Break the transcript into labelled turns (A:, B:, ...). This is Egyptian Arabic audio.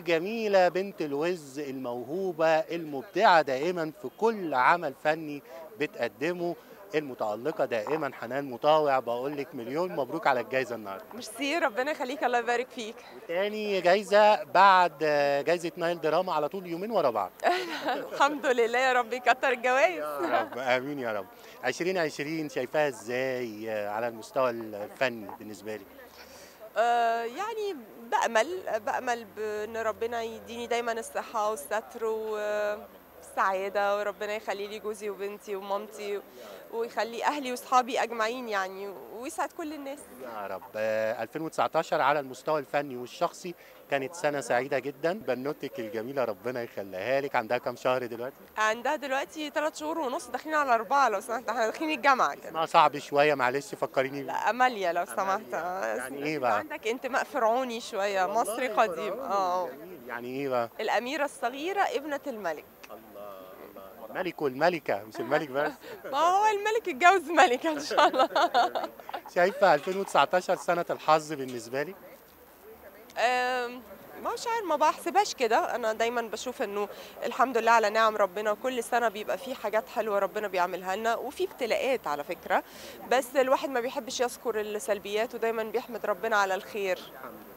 A: الجميلة بنت الوز الموهوبة المبدعة دائما في كل عمل فني بتقدمه المتألقة دائما حنان مطاوع بقول لك مليون مبروك على الجائزة النهاردة
B: ميرسي ربنا يخليك الله يبارك فيك
A: تاني جايزة بعد جايزة نايل دراما على طول يومين ورا بعض
B: الحمد لله يا رب يكتر الجوائز
A: يا رب امين يا رب 2020 شايفاها ازاي على المستوى الفني بالنسبة لي
B: آه يعني بأمل بأمل بأن ربنا يديني دايما الصحة والستر والسعادة وربنا يخلي لي جوزي وبنتي ومامتي ويخلي أهلي وصحابي أجمعين يعني ويسعد كل الناس
A: يا رب آه، 2019 على المستوى الفني والشخصي كانت سنة سعيدة جدا بنوتك الجميلة ربنا يخليها لك عندها كام شهر دلوقتي؟
B: عندها دلوقتي ثلاث شهور ونص داخلين على أربعة لو سمحت احنا داخلين الجامعة كده
A: ما صعب شوية معلش فكريني بيه.
B: لا أماليا لو سمحت
A: يعني إيه بقى؟
B: عندك انتماء فرعوني شوية مصري
A: والله
B: قديم
A: فرعوني،
B: اه
A: جميل. يعني ايه بقى؟
B: الأميرة الصغيرة ابنة الملك
A: الله الله الملك والملكة مش الملك بس
B: ما هو الملك اتجوز ملكة إن شاء الله
A: شايفة 2019 سنة الحظ بالنسبة لي؟
B: أم، ما مش عارف ما بحسبهاش كده انا دايما بشوف انه الحمد لله على نعم ربنا كل سنه بيبقى فيه حاجات حلوه ربنا بيعملها لنا وفي ابتلاءات على فكره بس الواحد ما بيحبش يذكر السلبيات ودايما بيحمد ربنا على الخير
A: الحمد